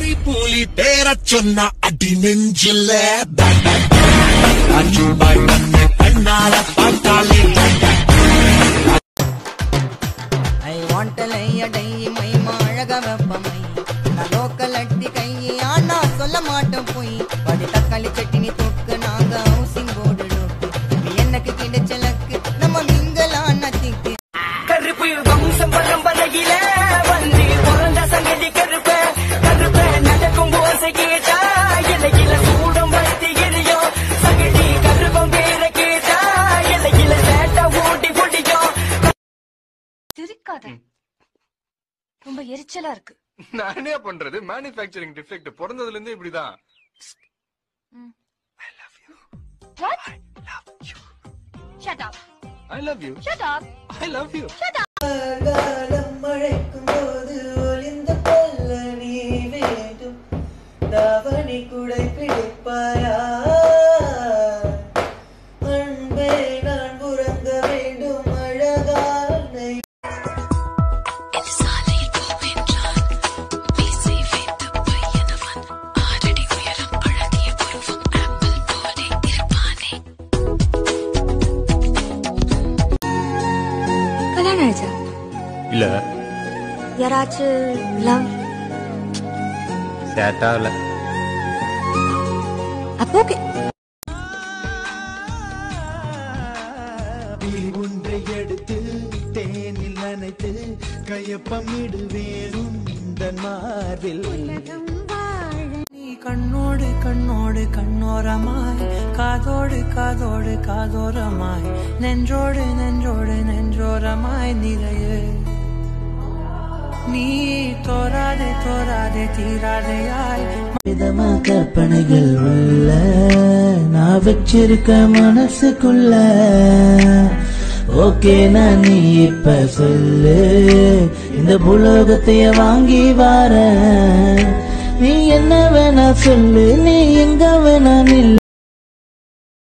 மாறி பூலி பேர சொன்ன அடி நெஞ்சில பாய் கண்ணு கண்ணால பார்த்தாலே ஐ வாண்ட் லையடை மைமா அழக வெப்பமை நான் லோக்கல் அட்டி கையை ஆனா சொல்ல மாட்டோம் போய் வடி தக்காளி சட்னி தொக்கு நாங்க ஹவுசிங் போர்டு லோக்கு எனக்கு கிடைச்ச லக்கு நம்ம மிங்கலான திக்கு கருப்பு வம்சம் பரம்பரையில வந்து பிறந்த சங்கதி கருப்ப கருப்ப நடக்கும் ஓசை கேட்டா இலையில சூடம் வைத்து எரியும் சங்கதி கருப்பம் பேர கேட்டா இலையில சேட்ட ஓட்டி பிடிக்கும் சிரிக்காத ரொம்ப எரிச்சலா இருக்கு நான் என்ன பண்றது மேனுஃபேக்சரிங் டிஃபெக்ட் பிறந்ததுல இருந்தே இப்படிதான் What? Shut up. I love you Shut up. I love you காலம் மழைக்கும் போது ஒளிந்த கொள்ள நீ வேண்டும் தாவணி குடை பிடிப்பாயா அன்பே நான் உறங்க வேண்டும் அழகான கல்யாணம் ஆயிடுச்சா இல்ல யாராச்சும் லவ் சேட்டா இல்ல அப்போ ஓகே ஒன்றை எடுத்து தேனில் நனைத்து கையப்பமிடுவேரும் இந்த மார்பில் நீ கண்ணோடு கண்ணோடு கண்ணோரமாய் காதோடு காதோடு காதோரமாய் நெஞ்சோடு நெஞ்சோடு நெஞ்சோரமாய் நிறைய நீ தோராதே தோராதே தீராதையாய் விதமா கற்பனைகள் உள்ள நான் வச்சிருக்க மனசுக்குள்ள ஓகே நான் நீ இப்ப சொல்லு இந்த புலோகத்தைய வாங்கி வார நீ என்ன வேணா சொல்லு நீ எங்க வேணா நில்லு